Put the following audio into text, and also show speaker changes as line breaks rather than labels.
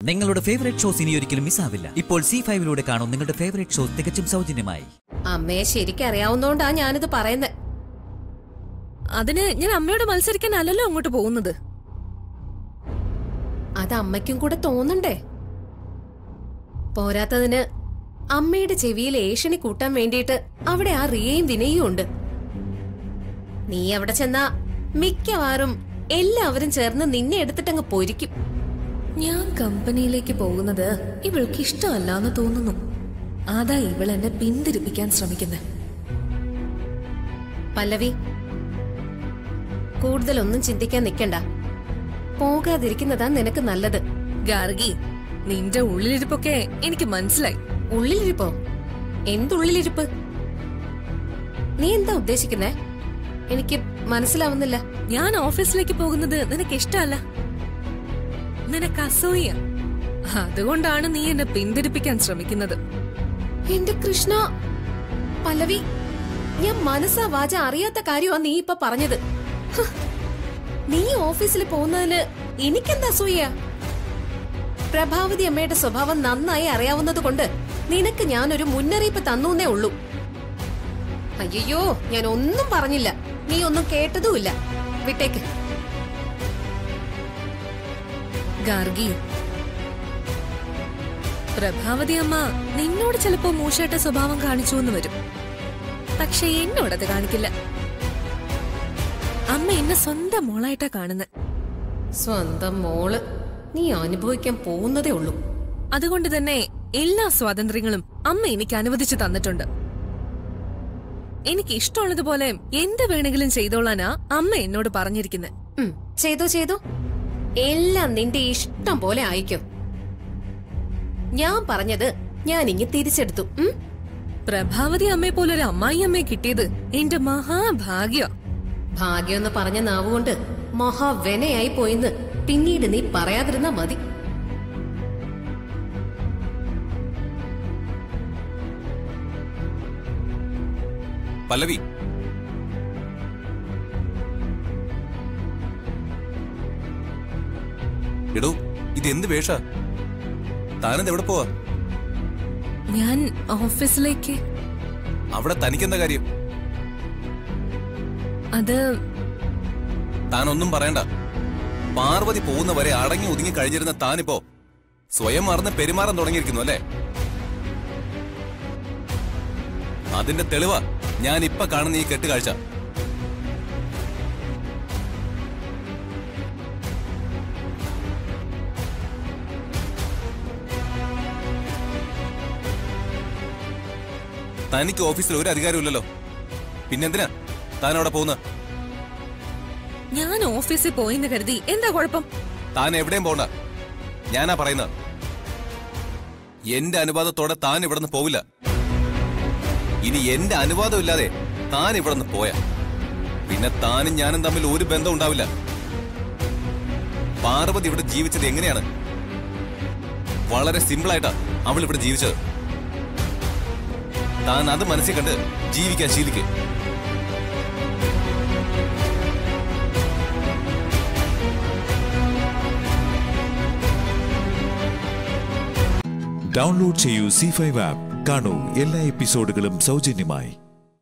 നിങ്ങളുടെ favourite shows ഇനി ഒരിക്കലും മിസ്സാവില്ല ഇപ്പോൾ സി ഫൈവിലൂടെ കാണും നിങ്ങളുടെ ഫേവറേറ്റ് ഷോസ് തികച്ചും സൗജന്യമായി
അമ്മയെ ശരിക്കും അറിയാവുന്നോണ്ടാ ഞാനിത് പറയുന്നത്
അതിന് ഞാൻ അമ്മയോട് മത്സരിക്കാനല്ലല്ലോ അങ്ങോട്ട് പോകുന്നത്
അത് അമ്മയ്ക്കും കൂടെ തോന്നണ്ടേ പോരാത്തതിന് അമ്മയുടെ ചെവിയിൽ ഏഷണി കൂട്ടാൻ വേണ്ടിയിട്ട് അവിടെ ആ റിയയും വിനയും ഉണ്ട് നീ അവിടെ ചെന്നാ മിക്കവാറും എല്ലാവരും ചേർന്ന് നിന്നെ എടുത്തിട്ടങ്ങ് പൊരിക്കും
ഞാൻ കമ്പനിയിലേക്ക് പോകുന്നത് ഇവൾക്ക് ഇഷ്ടമല്ലാന്ന് തോന്നുന്നു അതാ ഇവൾ എന്നെ പിന്തിരിപ്പിക്കാൻ ശ്രമിക്കുന്നത്
പല്ലവി കൂടുതലൊന്നും ചിന്തിക്കാൻ നിക്കണ്ട പോകാതിരിക്കുന്നതാ നിനക്ക് നല്ലത്
ഗാർഗി നിന്റെ ഉള്ളിലിരിപ്പൊക്കെ എനിക്ക് മനസ്സിലായി
ഉള്ളിലിരിപ്പോ എന്തുള്ളിലിരിപ്പ് നീ എന്താ ഉദ്ദേശിക്കുന്നേ എനിക്ക് മനസ്സിലാവുന്നില്ല
ഞാൻ ഓഫീസിലേക്ക് പോകുന്നത് നിനക്ക് ഇഷ്ടമല്ല നിനക്ക് അസൂയ അതുകൊണ്ടാണ് നീ എന്നെ പിന്തിരിപ്പിക്കാൻ ശ്രമിക്കുന്നത്
എന്റെ കൃഷ്ണ പല്ലവി ഞാൻ മനസ്സാ വാച അറിയാത്ത കാര്യമാ നീ ഇപ്പൊ പറഞ്ഞത് ഹ്, നീ ഓഫീസിൽ പോകുന്നതിന് എനിക്കെന്താ അസൂയ പ്രഭാവതി അമ്മയുടെ സ്വഭാവം നന്നായി അറിയാവുന്നത് കൊണ്ട് നിനക്ക് ഞാനൊരു മുന്നറിയിപ്പ് തന്നൂന്നേ ഉള്ളൂ അയ്യോ ഞാൻ ഒന്നും പറഞ്ഞില്ല നീ ഒന്നും കേട്ടതുമില്ല വിട്ടേക്ക്
ഗാർഗി പ്രഭാവതി അമ്മ നിന്നോട് ചിലപ്പോ മൂശായിട്ട സ്വഭാവം കാണിച്ചു എന്ന് വരും പക്ഷെ എന്നോടത് കാണിക്കില്ല അമ്മ എന്നെ സ്വന്തം മോളായിട്ടാ കാണുന്നത്
സ്വന്തം മോള് നീ അനുഭവിക്കാൻ പോകുന്നതേ ഉള്ളൂ
അതുകൊണ്ട് തന്നെ എല്ലാ സ്വാതന്ത്ര്യങ്ങളും അമ്മ എനിക്ക് അനുവദിച്ചു തന്നിട്ടുണ്ട് എനിക്ക് ഇഷ്ടമുള്ളതുപോലെ എന്ത് വേണമെങ്കിലും ചെയ്തോളാനാ അമ്മ എന്നോട് പറഞ്ഞിരിക്കുന്നത്
ഉം, ചെയ്തോ ചെയ്തോ എല്ലാം നിന്റെ ഇഷ്ടം പോലെ ആയിക്കോ ഞാൻ പറഞ്ഞത് ഞാൻ ഇങ്ങ് തിരിച്ചെടുത്തു ഉം?
പ്രഭാവതി അമ്മയെ പോലൊരു അമ്മായി അമ്മയെ കിട്ടിയത് എന്റെ മഹാഭാഗ്യ
ഭാഗ്യമെന്ന് പറഞ്ഞ നാവുകൊണ്ട് മഹാവെനയായി പോയിന്ന് പിന്നീട് നീ പറയാതിരുന്നാ മതി
പല്ലവി എടോ ഇത് എന്ത് വേഷ താനെന്ത് എവിടെ പോവാ
ഞാൻ ഓഫീസിലേക്ക്
അവിടെ തനിക്കെന്താ കാര്യം
അത്
താനൊന്നും പറയണ്ട പാർവതി പോകുന്നവരെ അടങ്ങി ഒതുങ്ങി കഴിഞ്ഞിരുന്ന താനിപ്പോ സ്വയം മറന്ന് പെരുമാറാൻ തുടങ്ങിയിരിക്കുന്നു അല്ലേ അതിന്റെ തെളിവാ ഞാൻ ഇപ്പൊ കാണുന്ന ഈ കെട്ടുകാഴ്ച തനിക്ക് ഓഫീസിൽ ഒരു അധികാരമില്ലല്ലോ പിന്നെന്തിനാ താൻ അവിടെ പോകുന്നത്
ഞാൻ ഓഫീസിൽ പോയിന്ന് കരുതി എന്താ കുഴപ്പം
താൻ എവിടെയും പോണ്ട ഞാനാ പറയുന്നത് എന്റെ അനുവാദത്തോടെ താൻ ഇവിടുന്ന് പോവില്ല ഇനി എന്റെ അനുവാദം ഇല്ലാതെ താൻ ഇവിടുന്ന് പോയ പിന്നെ താനും ഞാനും തമ്മിൽ ഒരു ബന്ധം ഉണ്ടാവില്ല പാർവതി ഇവിടെ ജീവിച്ചത് എങ്ങനെയാണ് വളരെ സിമ്പിളായിട്ടാ അവൾ ഇവിടെ ജീവിച്ചത് താൻ അത് മനസ്സിൽ കണ്ട് ജീവിക്കാൻ ശീലിക്ക്
ഡൗൺലോഡ് ചെയ്യൂ സി ഫൈവ് ആപ്പ് കാണൂ എല്ലാ എപ്പിസോഡുകളും സൗജന്യമായി